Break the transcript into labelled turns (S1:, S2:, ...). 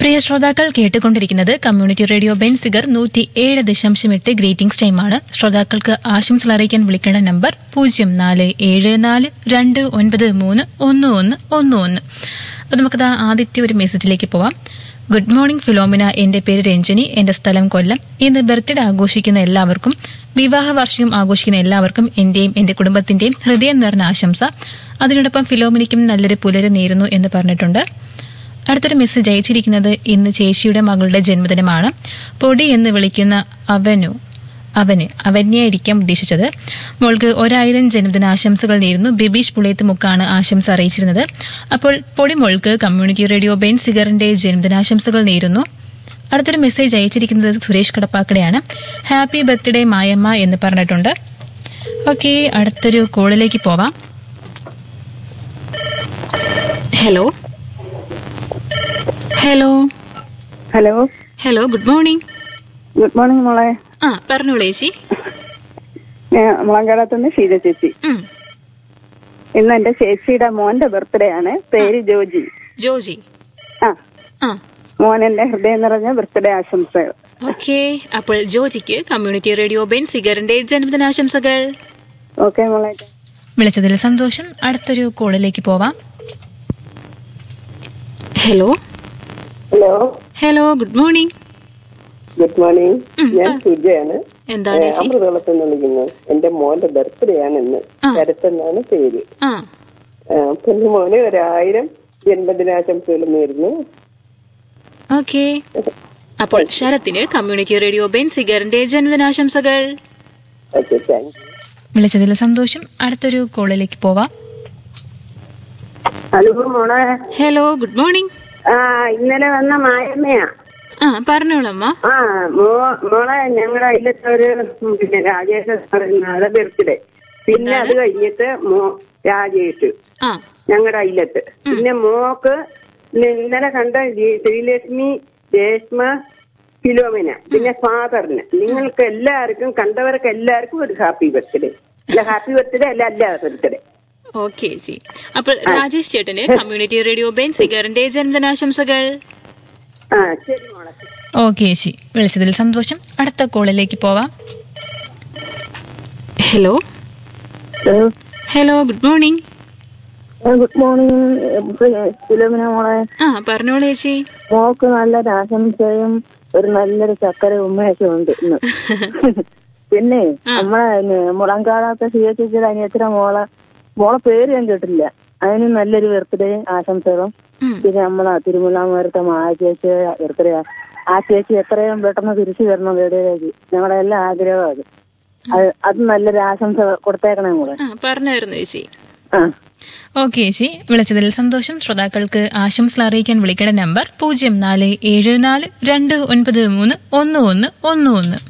S1: പ്രിയ ശ്രോതാക്കൾ കേട്ടുകൊണ്ടിരിക്കുന്നത് community radio Benziger നൂറ്റി ഏഴ് ദശാംശം എട്ട് ഗ്രീറ്റിംഗ്സ് ടൈമാണ് ശ്രോതാക്കൾക്ക് ആശംസകൾ അറിയിക്കാൻ വിളിക്കേണ്ട നമ്പർ പൂജ്യം നാല് ഏഴ് നാല് രണ്ട് ഒൻപത് മൂന്ന് ഒന്ന് ഒന്ന് ഒന്ന് ഒന്ന് അപ്പോൾ നമുക്കത് ആദ്യത്തെ ഒരു മെസ്സേജിലേക്ക് പോവാം ഗുഡ് മോർണിംഗ് ഫിലോമിന എന്റെ പേര് രഞ്ജനി എന്റെ സ്ഥലം കൊല്ലം ഇന്ന് ബർത്ത്ഡേ ആഘോഷിക്കുന്ന എല്ലാവർക്കും വിവാഹ വാർഷികം ആഘോഷിക്കുന്ന എല്ലാവർക്കും എന്റെയും എന്റെ കുടുംബത്തിന്റെയും ഹൃദയം നിറഞ്ഞ ആശംസ അതിനോടൊപ്പം ഫിലോമിനിക്കും നല്ലൊരു പുലര് നേരുന്നു എന്ന് പറഞ്ഞിട്ടുണ്ട് അടുത്തൊരു മെസ്സേജ് അയച്ചിരിക്കുന്നത് ഇന്ന് ചേച്ചിയുടെ മകളുടെ ജന്മദിനമാണ് പൊടി എന്ന് വിളിക്കുന്ന അവനു അവന് അവന്യായിരിക്കാം ഉദ്ദേശിച്ചത് മോൾക്ക് ഒരായിരം ജന്മദിനാശംസകൾ നേരുന്നു ബിബീഷ് പുളയത്ത് മുക്കാണ് ആശംസ അറിയിച്ചിരുന്നത് അപ്പോൾ പൊടി മോൾക്ക് കമ്മ്യൂണിറ്റി റേഡിയോ ബെൻ സിഗറിന്റെ ജന്മദിനാശംസകൾ നേരുന്നു അടുത്തൊരു മെസ്സേജ് അയച്ചിരിക്കുന്നത് സുരേഷ് കടപ്പാക്കടെയാണ് ഹാപ്പി ബർത്ത്ഡേ മായമ്മ എന്ന് പറഞ്ഞിട്ടുണ്ട് ഓക്കെ അടുത്തൊരു കോളിലേക്ക് പോവാം hello hello
S2: hello
S1: hello good morning
S2: good morning മോളെ
S1: ആ പറഞ്ഞോളൂ ചേച്ചി
S2: ഞാൻ മുളങ്കാടത്തുനിന്ന് ഷീജ ചേച്ചി
S1: ഉം,
S2: ഇന്ന് എന്റെ ചേച്ചിയുടെ മോന്റെ ബർത്ത്ഡേ ആണ് പേര് ജോജി
S1: ജോജി
S2: ആ
S1: ആ
S2: മോനെന്റെ ഹൃദയം നിറഞ്ഞ ബർത്ത്ഡേ ആശംസകൾ
S1: ഓക്കെ അപ്പോൾ ജോജിക്ക് കമ്മ്യൂണിറ്റി റേഡിയോ ബെൻ സിഗറിന്റെ ജന്മദിനാശംസകൾ
S2: ഓക്കെ മോളെ
S1: വിളിച്ചതിൽ സന്തോഷം അടുത്തൊരു കോളിലേക്ക് പോവാം hello
S3: hello
S1: hello good morning
S3: good morning ഞാൻ സുജയാണ്
S1: എന്താണ് ചേച്ചി
S3: അമൃതോളത്ത് നിന്ന് വിളിക്കുന്നത് എന്റെ മോന്റെ ബർത്ത്ഡേ ആണ് ഇന്ന് ശരത്തെന്നാണ് പേര്
S1: ആ
S3: ആ, പിന്നെ മോന് ഒരായിരം ജന്മദിനാശംസകൾ നേരുന്നു
S1: ഓക്കെ അപ്പോൾ ശരത്തിന് കമ്മ്യൂണിറ്റി റേഡിയോ ബെൻ സിഗറിന്റെ ജന്മദിനാശംസകൾ
S3: ഓക്കെ താങ്ക് യു
S1: വിളിച്ചതിൽ സന്തോഷം അടുത്തൊരു കോളിലേക്ക് പോവാം
S2: ഹലോ മോളെ
S1: ഹലോ ഗുഡ് മോർണിംഗ്
S2: ആ ഇന്നലെ വന്ന മായമ്മയാ
S1: ആ പറഞ്ഞോളമ്മ
S2: ആ മോ മോളെ ഞങ്ങളുടെ അതിലത്തെ ഒരു ഉം, പിന്നെ രാജേഷ് പറയുന്ന ബർത്ത്ഡേ പിന്നെ അത് കഴിഞ്ഞിട്ട് മോ രാജേഷ്
S1: ആ
S2: ഞങ്ങളുടെ അയിലത്ത് പിന്നെ മോക്ക് ഇന്ന് ഇന്നലെ കണ്ട ജി- ശ്രീലക്ഷ്മി രേഷ്മ ഫിലോമിന പിന്നെ ഫാദറിന് നിങ്ങൾക്ക് എല്ലാവർക്കും കണ്ടവർക്ക് എല്ലാവർക്കും ഒരു ഹാപ്പി ബർത്ത്ഡേ അല്ല ഹാപ്പി ബർത്ത്ഡേ അല്ല അല്ല ബർത്ത്ഡേ
S1: ഓക്കെ ചേച്ചി അപ്പോൾ രാജേഷ് ചേട്ടന് കമ്മ്യൂണിറ്റി റേഡിയോ ബെൻ സിഗറിന്റെ ജന്മദിനാശംസകൾ
S2: ആ ശരി മോളെ
S1: ഓക്കെ ചേച്ചി വിളിച്ചതിൽ സന്തോഷം അടുത്ത കോളിലേക്ക് പോവാം hello hello good morning
S2: good morning Philomina മോളെ
S1: ആ പറഞ്ഞോളൂ ചേച്ചി
S2: മോക്ക് നല്ലൊരു ആശംസയും ഒരു നല്ലൊരു ചക്കര ഉമ്മയൊക്കെ ഉണ്ട് ഇന്ന് പിന്നെ നമ്മളെ മുളങ്കാടാത്ത സിയച്ചിയുടെ അനിയത്തിയുടെ മോളെ മോളെ പേര് ഞാൻ കേട്ടില്ല അതിന് നല്ലൊരു ബർത്ത്ഡേ ആശംസകളും
S1: ഉം.
S2: പിന്നെ നമ്മളെ തിരുമുല്ലാമരത്തെ മായ ചേച്ചി ബർത്ത്ഡേ ആ ചേച്ചി എത്രയും പെട്ടെന്ന് തിരിച്ചു വരണം വീടിലേക്ക് ഞങ്ങളുടെ എല്ലാ ആഗ്രഹവും അത് അത് അത് നല്ലൊരു ആശംസ കൊടുത്തേക്കണേ കൂടെ
S1: ആ പറഞ്ഞായിരുന്നു ചേച്ചി
S2: ആ
S1: ഓക്കെ ചേച്ചി വിളിച്ചതിൽ സന്തോഷം ശ്രോതാക്കൾക്ക് ആശംസകൾ അറിയിക്കാൻ വിളിക്കേണ്ട നമ്പർ പൂജ്യം നാല് ഏഴ് നാല് രണ്ട് ഒൻപത് മൂന്ന് ഒന്ന് ഒന്ന് ഒന്ന് ഒന്ന്